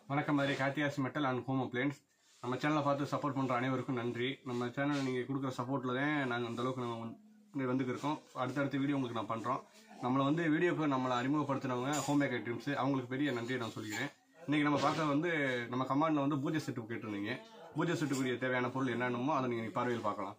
வணக்கம் மாதிரி Karthiyas metal and home appliances நம்ம சேனலை பார்த்து சப்போர்ட் பண்ணுற அனைவருக்கும் நன்றி நம்ம சேனல் நீங்கள் கொடுக்குற சப்போர்ட்டில் தான் நாங்கள் அந்த அளவுக்கு நம்ம வந்து வந்துருக்கோம் அடுத்தடுத்த வீடியோ உங்களுக்கு நான் பண்ணுறோம் நம்மளை வந்து வீடியோக்கு நம்மளை அறிமுகப்படுத்தினவங்க ஹோம் மேக் ஐட்டம்ஸ் அவங்களுக்கு பெரிய நன்றியை நான் சொல்லிக்கிறேன் இன்றைக்கி நம்ம பார்க்க வந்து நம்ம கமாண்டில் வந்து பூஜை செட்டு கேட்டிருந்தீங்க பூஜை செட்டுக்குரிய தேவையான பொருள் என்னென்னமோ அதை நீங்கள் பார்வையில் பார்க்கலாம்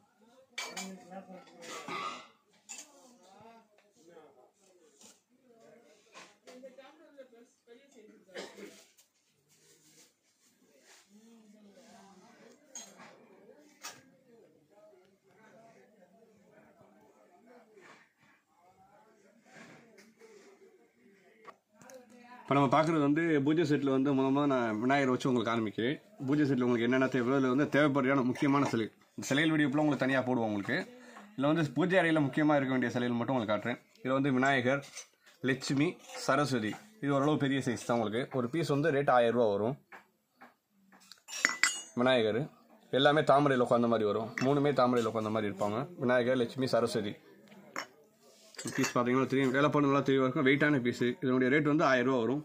இப்போ நம்ம பார்க்குறது வந்து பூஜை செட்டில் வந்து முத முதல்ல நான் விநாயகர் வச்சு உங்களுக்கு ஆரம்பிக்கிறேன் பூஜை செட்டில் உங்களுக்கு என்னென்ன தேவையோ இதில் வந்து தேவைப்படுற முக்கியமான சிலை இந்த சிலைகள் வீடியோக்குள்ள உங்களுக்கு தனியாக போடுவோம் உங்களுக்கு இதில் வந்து பூஜை அறையில் முக்கியமாக இருக்க வேண்டிய சிலைகள் மட்டும் உங்களுக்கு காட்டுறேன் இதில் வந்து விநாயகர் லட்சுமி சரஸ்வதி இது ஓரளவு பெரிய சைஸ் தான் உங்களுக்கு ஒரு பீஸ் வந்து ரேட் ஆயிரம் ரூபா வரும் விநாயகர் எல்லாமே தாமரையில் உட்காந்த மாதிரி வரும் மூணுமே தாமரையில் உட்காந்த மாதிரி இருப்பாங்க விநாயகர் லட்சுமி சரஸ்வதி பீஸ் பார்த்தீங்கன்னா தெரியும் வேலைப்பாடு நல்லா தெளிவாக இருக்கும் வெயிட்டான பீஸு இதனுடைய ரேட் வந்து ஆயிரம் ரூபா வரும்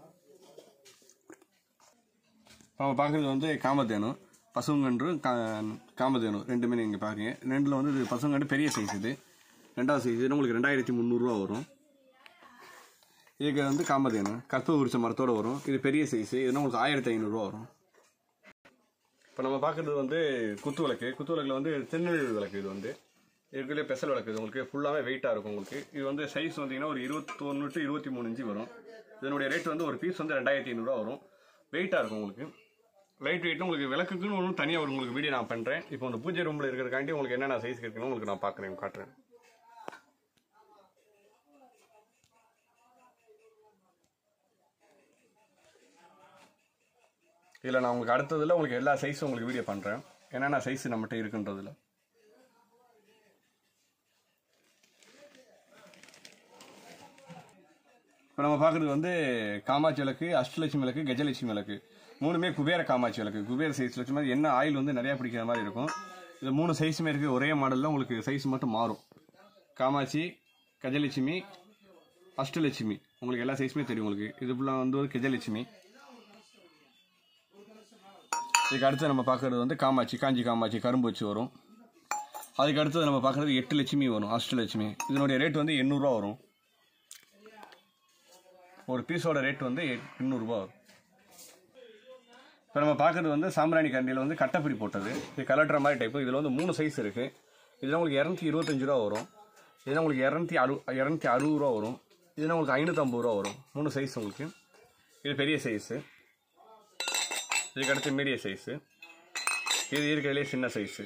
நம்ம பார்க்குறது வந்து காமதேனு பசுங்கன்று கா காமதேனு ரெண்டுமே நீங்கள் பாருங்க ரெண்டில் வந்து இது பசுங்கன்று பெரிய சைஸ் இது ரெண்டாவது சைஸ் இது உங்களுக்கு ரெண்டாயிரத்தி முந்நூறுரூவா வரும் இதுக்கு வந்து காமதேனு கற்ப உரிச்ச மரத்தோட வரும் இது பெரிய சைஸு இதுனா உங்களுக்கு ஆயிரத்தி ஐநூறுரூவா வரும் இப்போ நம்ம பார்க்குறது வந்து குத்து விளக்கு குத்து விளக்குல வந்து திருநெல்வேலி விளக்கு இது வந்து இருக்கிறதுலே பெசல் விளக்கு இது உங்களுக்கு ஃபுல்லாகவே வெயிட்டாக இருக்கும் உங்களுக்கு இது வந்து சைஸ் வந்தீங்கன்னா ஒரு இருபத்தொன்று டு இருபத்தி மூணு இன்ச்சு வரும் இதனுடைய ரேட் வந்து ஒரு பீஸ் வந்து ரெண்டாயிரத்தி ஐநூறுரூவா வரும் வெயிட்டாக இருக்கும் உங்களுக்கு லைட் வெயிட் உங்களுக்கு விளக்குக்குன்னு ஒன்றும் தனியாக ஒரு உங்களுக்கு வீடியோ நான் பண்ணுறேன் இப்போ இந்த பூஜை ரூமில் இருக்கிறக்காண்டி உங்களுக்கு என்னென்ன சைஸ் இருக்குன்னு உங்களுக்கு நான் பார்க்குறேன் காட்டுறேன் இதில் நான் உங்களுக்கு அடுத்ததில் உங்களுக்கு எல்லா சைஸும் உங்களுக்கு வீடியோ பண்ணுறேன் என்னென்ன சைஸ் நம்மகிட்ட இருக்குன்றதுல இப்போ நம்ம பார்க்குறது வந்து காமாட்சி விளக்கு அஷ்டலட்சுமி விளக்கு கஜலட்சுமி விளக்கு மூணுமே குபேர காமாட்சி விளக்கு குபேர சைஸ் வச்சு மாதிரி என்ன ஆயில் வந்து நிறையா பிடிக்கிற மாதிரி இருக்கும் இது மூணு சைஸுமே இருக்குது ஒரே மாடலில் உங்களுக்கு சைஸ் மட்டும் மாறும் காமாட்சி கஜலட்சுமி அஷ்டலட்சுமி உங்களுக்கு எல்லா சைஸுமே தெரியும் உங்களுக்கு இது ஃபுல்லாக வந்து ஒரு கஜலட்சுமி இதுக்கு அடுத்து நம்ம பார்க்குறது வந்து காமாட்சி காஞ்சி காமாட்சி கரும்பு வச்சு வரும் அதுக்கு அடுத்தது நம்ம பார்க்குறது எட்டு லட்சுமி வரும் அஷ்டலட்சுமி இதனுடைய ரேட் வந்து எண்ணூறுரூவா வரும் ஒரு பீஸோட ரேட் வந்து எண்ணூறுரூவா வரும் இப்போ நம்ம பார்க்குறது வந்து சாம்பிராணி கண்டியில் வந்து கட்டப்பிடி போட்டது இது கலட்டுற மாதிரி டைப்பு இதில் வந்து மூணு சைஸ் இருக்குது இதில் உங்களுக்கு இரநூத்தி இருபத்தஞ்சு ரூபா வரும் இதில் உங்களுக்கு இரநூத்தி அறு இரநூத்தி அறுபது ரூபா வரும் இதில் உங்களுக்கு ஐநூற்றம்பது ரூபா வரும் மூணு சைஸ் உங்களுக்கு இது பெரிய சைஸு இதுக்கு அடுத்து மீடியம் சைஸு இது இருக்கிறதுலே சின்ன சைஸு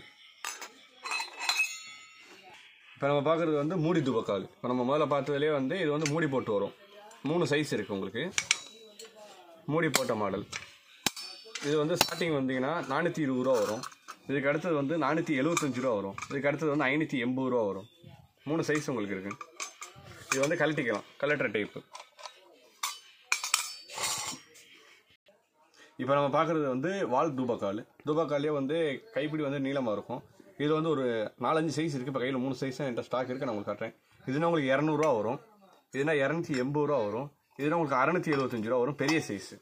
இப்போ நம்ம பார்க்குறது வந்து மூடி துபக்கால் இப்போ நம்ம முதல்ல பார்த்ததுலேயே வந்து இது வந்து மூடி போட்டு வரும் மூணு சைஸ் இருக்குது உங்களுக்கு மூடி போட்ட மாடல் இது வந்து ஸ்டார்டிங் வந்தீங்கன்னா நானூற்றி இருபது ரூபா வரும் இதுக்கு அடுத்தது வந்து நானூற்றி எழுபத்தஞ்சு ரூபா வரும் இதுக்கு அடுத்தது வந்து ஐநூற்றி எண்பது ரூபா வரும் மூணு சைஸ் உங்களுக்கு இருக்குது இது வந்து கழட்டிக்கலாம் கலெக்டர் டைப்பு இப்போ நம்ம பார்க்குறது வந்து வால் தூபக்கால் தூபக்காலே வந்து கைப்பிடி வந்து நீளமாக இருக்கும் இது வந்து ஒரு நாலஞ்சு சைஸ் இருக்குது இப்போ கையில் மூணு சைஸ் என்கிட்ட ஸ்டாக் இருக்குது நான் உங்களுக்கு காட்டுறேன் இதுனா உங்களுக்கு இரநூறுவா வரும் இதுனா இரநூத்தி எண்பது ரூபா வரும் இதுனா உங்களுக்கு அறநூற்றி எழுபத்தஞ்சு ரூபா வரும் பெரிய சைஸு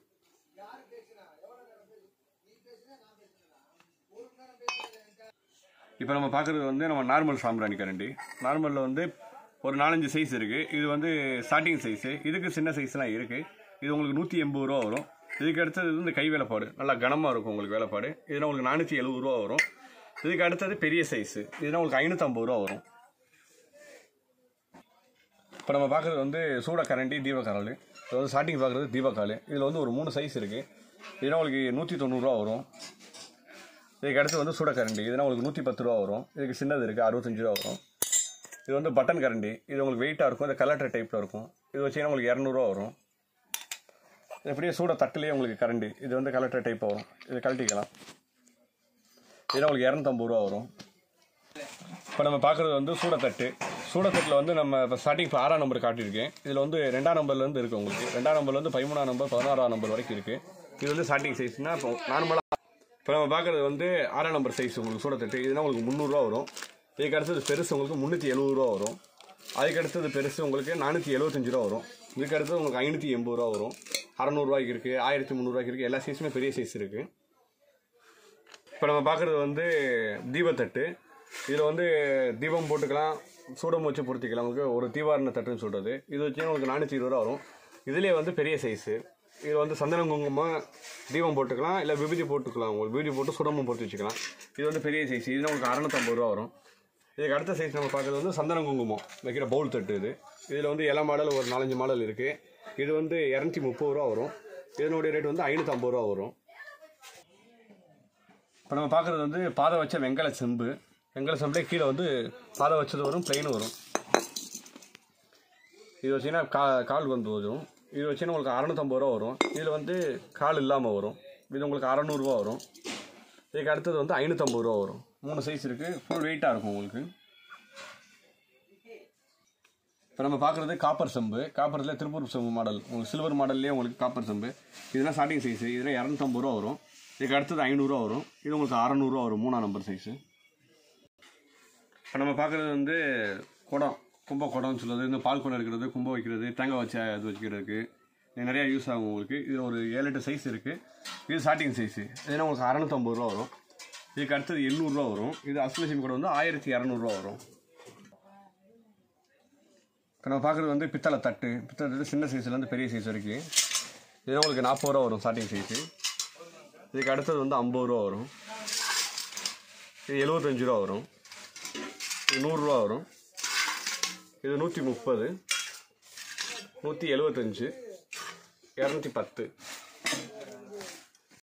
இப்போ நம்ம பார்க்குறது வந்து நம்ம நார்மல் சாம்பிராணி கரண்டி நார்மலில் வந்து ஒரு நாலஞ்சு சைஸ் இருக்குது இது வந்து ஸ்டார்டிங் சைஸு இதுக்கு சின்ன சைஸ்லாம் இருக்குது இது உங்களுக்கு நூற்றி எண்பது ரூபா வரும் இதுக்கு அடுத்தது வந்து கை வேலைப்பாடு நல்லா கனமாக இருக்கும் உங்களுக்கு வேலைப்பாடு இதுனா உங்களுக்கு நானூற்றி எழுபது ரூபா வரும் இதுக்கு அடுத்தது பெரிய சைஸு இதுனா உங்களுக்கு ஐநூற்றம்பது ரூபா வரும் இப்போ நம்ம பார்க்குறது வந்து சூட கரண்டி தீபக்காரல் இது வந்து ஸ்டார்டிங் பார்க்குறது தீபக்கால் இதில் வந்து ஒரு மூணு சைஸ் இருக்குது இதுனா உங்களுக்கு நூற்றி தொண்ணூறுரூவா வரும் இதுக்கு அடுத்து வந்து சூட கரண்டி இதுனா உங்களுக்கு நூற்றி பத்து ரூபா வரும் இதுக்கு சின்னது இருக்குது அறுபத்தஞ்சு ரூபா வரும் இது வந்து பட்டன் கரண்டி இது உங்களுக்கு வெயிட்டாக இருக்கும் இந்த கலட்டர் டைப்பில் இருக்கும் இது வச்சிங்கன்னா உங்களுக்கு இரநூறுவா வரும் இது அப்படியே சூட தட்டுலேயே உங்களுக்கு கரண்டி இது வந்து கலெக்டர் டைப் வரும் இது கழட்டிக்கலாம் இது உங்களுக்கு இரநூத்தம்பது ரூபா வரும் இப்போ நம்ம பார்க்குறது வந்து சூடத்தட்டு சூடத்தட்டில் வந்து நம்ம இப்போ ஸ்டார்டிங் இப்போ ஆறாம் நம்பர் காட்டியிருக்கேன் இதில் வந்து ரெண்டாம் நம்பர்லேருந்து இருக்குது உங்களுக்கு ரெண்டாம் நம்பர்லேருந்து பதிமூணாம் நம்பர் பதினாறாம் நம்பர் வரைக்கும் இருக்குது இது வந்து ஸ்டார்டிங் சைஸ்னால் இப்போ நார்மலாக இப்போ நம்ம பார்க்குறது வந்து ஆறாம் நம்பர் சைஸ் உங்களுக்கு சூடத்தட்டு இதுனா உங்களுக்கு முந்நூறுரூவா வரும் இதுக்கு அடுத்தது பெருசு உங்களுக்கு முந்நூற்றி எழுபது ரூபா வரும் அதுக்கு அடுத்தது பெருசு உங்களுக்கு நானூற்றி எழுபத்தஞ்சு ரூபா வரும் இதுக்கு அடுத்து உங்களுக்கு ஐநூற்றி எண்பது ரூபா வரும் அறநூறுவாய்க்கு இருக்குது ஆயிரத்தி முந்நூறுவாய்க்கு இருக்குது எல்லா சைஸுமே பெரிய சைஸ் இருக்குது இப்போ நம்ம பார்க்குறது வந்து தீபத்தட்டு இதில் வந்து தீபம் போட்டுக்கலாம் சூடம் வச்சு பொருத்திக்கலாம் உங்களுக்கு ஒரு தீவாரண தட்டுன்னு சொல்கிறது இது வச்சு உங்களுக்கு நானூற்றி இருபது ரூபா வரும் இதுலேயே வந்து பெரிய சைஸு இதில் வந்து சந்தனம் குங்குமம் தீபம் போட்டுக்கலாம் இல்லை விபூதி போட்டுக்கலாம் உங்களுக்கு விபூதி போட்டு சுடமும் பொறுத்து வச்சுக்கலாம் இது வந்து பெரிய சைஸ் இது உங்களுக்கு அறநூற்றம்பது ரூபா வரும் இதுக்கு அடுத்த சைஸ் நம்ம பார்க்குறது வந்து சந்தனம் குங்குமம் வைக்கிற பவுல் தட்டு இது இதில் வந்து எல்லா மாடல் ஒரு நாலஞ்சு மாடல் இருக்குது இது வந்து இரநூத்தி முப்பது ரூபா வரும் இதனுடைய ரேட் வந்து ஐநூற்றம்பது ரூபா வரும் இப்போ நம்ம பார்க்குறது வந்து பாதை வச்ச வெங்கல செம்பு வெங்கல செம்புலே கீழே வந்து பாதை வச்சது வரும் பிளெயின் வரும் இது வச்சிங்கன்னா கா கால் வந்து வரும் இது வச்சிங்கன்னா உங்களுக்கு அறநூற்றம்பது ரூபா வரும் இதில் வந்து கால் இல்லாமல் வரும் இது உங்களுக்கு அறநூறுவா வரும் இதுக்கு அடுத்தது வந்து ஐநூற்றம்பது ரூபா வரும் மூணு சைஸ் இருக்குது ஃபுல் வெயிட்டாக இருக்கும் உங்களுக்கு இப்போ நம்ம பார்க்குறது காப்பர் செம்பு காப்பரில் திருப்பூர் செம்பு மாடல் உங்களுக்கு சில்வர் மாடல்லே உங்களுக்கு காப்பர் செம்பு இதெல்லாம் ஸ்டார்டிங் சைஸ் இதில் இரநூத்தம்பது ரூபா வரும் இதுக்கு அடுத்தது ஐநூறுரூவா வரும் இது உங்களுக்கு அறநூறுவா வரும் மூணாம் நம்பர் சைஸு இப்போ நம்ம பார்க்குறது வந்து குடம் கும்ப குடம்னு சொல்லுறது இந்த பால் குடம் எடுக்கிறது கும்பம் வைக்கிறது தேங்காய் வச்ச இது வச்சுக்கிறதுக்கு இது நிறையா யூஸ் ஆகும் உங்களுக்கு இதில் ஒரு ஏழு எட்டு சைஸ் இருக்குது இது ஸ்டார்டிங் சைஸு இதுனா உங்களுக்கு அறநூற்றம்பது ரூபா வரும் இதுக்கு அடுத்தது எண்ணூறுரூவா வரும் இது அஸ்லட்சுமி கூட வந்து ஆயிரத்தி இரநூறுவா வரும் இப்போ நம்ம பார்க்குறது வந்து பித்தளை தட்டு பித்தளை தட்டு சின்ன சைஸ்லேருந்து பெரிய சைஸ் வரைக்கும் இது உங்களுக்கு நாற்பது ரூபா வரும் ஸ்டார்டிங் சைஸு இதுக்கு அடுத்தது வந்து ஐம்பது ரூபா வரும் இது எழுபத்தஞ்சு ரூபா வரும் இது நூறுரூவா வரும் இது நூற்றி முப்பது நூற்றி எழுபத்தஞ்சு இரநூத்தி பத்து